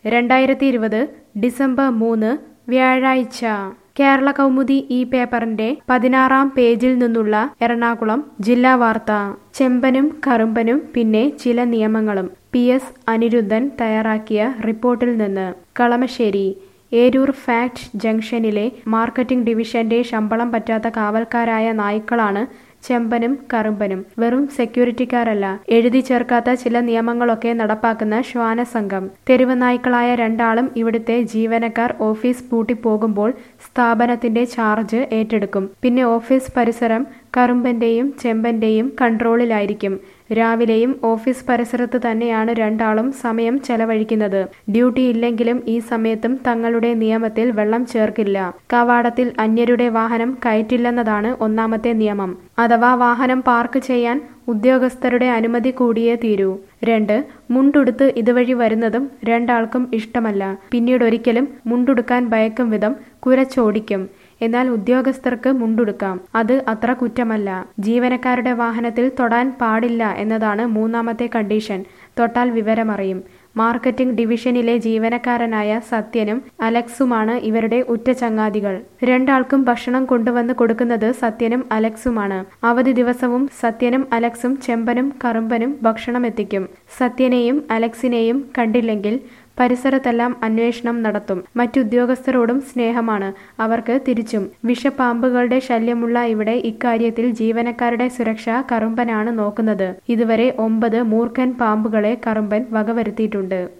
രണ്ടായിരത്തി ഇരുപത് ഡിസംബർ മൂന്ന് വ്യാഴാഴ്ച കേരള കൗമുദി ഈ പേപ്പറിന്റെ പതിനാറാം പേജിൽ നിന്നുള്ള എറണാകുളം ജില്ലാ വാർത്ത ചെമ്പനും കറുമ്പനും പിന്നെ ചില നിയമങ്ങളും പി എസ് അനിരുദ്ധൻ തയ്യാറാക്കിയ റിപ്പോർട്ടിൽ നിന്ന് കളമശ്ശേരി ഏരൂർ ഫാക്ട് ജംഗ്ഷനിലെ മാർക്കറ്റിംഗ് ഡിവിഷന്റെ ശമ്പളം പറ്റാത്ത കാവൽക്കാരായ നായ്ക്കളാണ് ചെമ്പനും കറുമ്പനും വെറും സെക്യൂരിറ്റിക്കാരല്ല എഴുതി ചേർക്കാത്ത ചില നിയമങ്ങളൊക്കെ നടപ്പാക്കുന്ന ശ്വാനസംഘം തെരുവ് നായ്ക്കളായ രണ്ടാളും ഇവിടുത്തെ ജീവനക്കാർ ഓഫീസ് പൂട്ടിപ്പോകുമ്പോൾ സ്ഥാപനത്തിന്റെ ചാർജ് ഏറ്റെടുക്കും പിന്നെ ഓഫീസ് പരിസരം കറുമ്പന്റെയും ചെമ്പന്റെയും കൺട്രോളിലായിരിക്കും രാവിലെയും ഓഫീസ് പരിസരത്ത് തന്നെയാണ് രണ്ടാളും സമയം ചെലവഴിക്കുന്നത് ഡ്യൂട്ടി ഇല്ലെങ്കിലും ഈ സമയത്തും തങ്ങളുടെ നിയമത്തിൽ വെള്ളം ചേർക്കില്ല കവാടത്തിൽ അന്യരുടെ വാഹനം കയറ്റില്ലെന്നതാണ് ഒന്നാമത്തെ നിയമം അഥവാ വാഹനം പാർക്ക് ചെയ്യാൻ ഉദ്യോഗസ്ഥരുടെ അനുമതി കൂടിയേ തീരൂ രണ്ട് മുണ്ടുടുത്ത് ഇതുവഴി വരുന്നതും രണ്ടാൾക്കും ഇഷ്ടമല്ല പിന്നീടൊരിക്കലും മുണ്ടുടുക്കാൻ ഭയക്കും വിധം കുരച്ചോടിക്കും എന്നാൽ ഉദ്യോഗസ്ഥർക്ക് മുണ്ടുടുക്കാം അത് അത്ര കുറ്റമല്ല ജീവനക്കാരുടെ വാഹനത്തിൽ തൊടാൻ പാടില്ല എന്നതാണ് മൂന്നാമത്തെ കണ്ടീഷൻ തൊട്ടാൽ വിവരമറിയും മാർക്കറ്റിംഗ് ഡിവിഷനിലെ ജീവനക്കാരനായ സത്യനും അലക്സുമാണ് ഇവരുടെ ഉറ്റ ചങ്ങാതികൾ രണ്ടാൾക്കും ഭക്ഷണം കൊണ്ടുവന്ന് കൊടുക്കുന്നത് സത്യനും അലക്സുമാണ് അവധി ദിവസവും സത്യനും അലക്സും ചെമ്പനും കറുമ്പനും ഭക്ഷണം എത്തിക്കും സത്യനെയും അലക്സിനെയും കണ്ടില്ലെങ്കിൽ പരിസരത്തെല്ലാം അന്വേഷണം നടത്തും മറ്റുദ്യോഗസ്ഥരോടും സ്നേഹമാണ് അവർക്ക് തിരിച്ചും വിഷപ്പാമ്പുകളുടെ ശല്യമുള്ള ഇവിടെ ഇക്കാര്യത്തിൽ ജീവനക്കാരുടെ സുരക്ഷ കറുമ്പനാണ് നോക്കുന്നത് ഇതുവരെ ഒമ്പത് മൂർഖൻ പാമ്പുകളെ കറുമ്പൻ വകവരുത്തിയിട്ടുണ്ട്